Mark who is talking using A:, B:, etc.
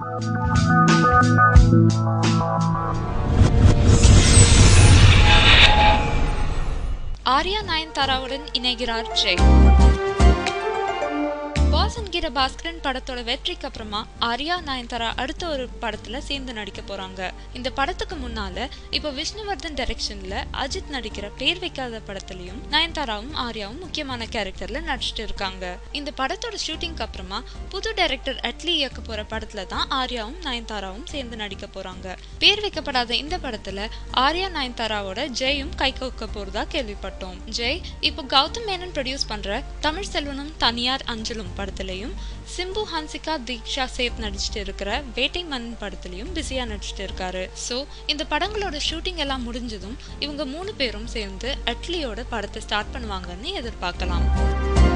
A: ஆர்யா நயன்தாராவுடன் இணைகிறார் ஜெய் பாஸ் என்கிற பாஸ்கரன் படத்தோட வெற்றிக்கு அப்புறமா ஆர்யா நயன்தாரா அடுத்த ஒரு படத்துல சேர்ந்து நடிக்க போறாங்க இந்த படத்துக்கு முன்னால இப்போ விஷ்ணுவர்தன் டைரக்ஷன்ல அஜித் நடிக்கிற பேர் வைக்காத படத்துலயும் நயன்தாராவும் ஆர்யாவும் முக்கியமான கேரக்டர்ல நடிச்சிட்டு இருக்காங்க இந்த படத்தோட ஷூட்டிங்க்கு அப்புறமா புது டைரக்டர் அட்லி இயக்க போற படத்துல தான் ஆர்யாவும் நயன்தாராவும் சேர்ந்து நடிக்க போறாங்க பேர் வைக்கப்படாத இந்த படத்துல ஆர்யா நயன்தாராவோட ஜெயும் கை கோக்க போறதா கேள்விப்பட்டோம் ஜெய் இப்போ கௌதம் மேனன் ப்ரொடியூஸ் பண்ற தமிழ் செல்வனும் தனியார் அஞ்சலும் படத்துலயும் சிம்பு ஹன்சிகா தீக்ஷா சேத் நடிச்சிட்டு இருக்கிற வேட்டை மன்னன் படத்துலயும் பிஸியா நடிச்சிட்டு இருக்காரு சோ இந்த படங்களோட ஷூட்டிங் எல்லாம் முடிஞ்சதும் இவங்க மூணு பேரும் சேர்ந்து அட்லியோட படத்தை ஸ்டார்ட் பண்ணுவாங்கன்னு எதிர்பார்க்கலாம்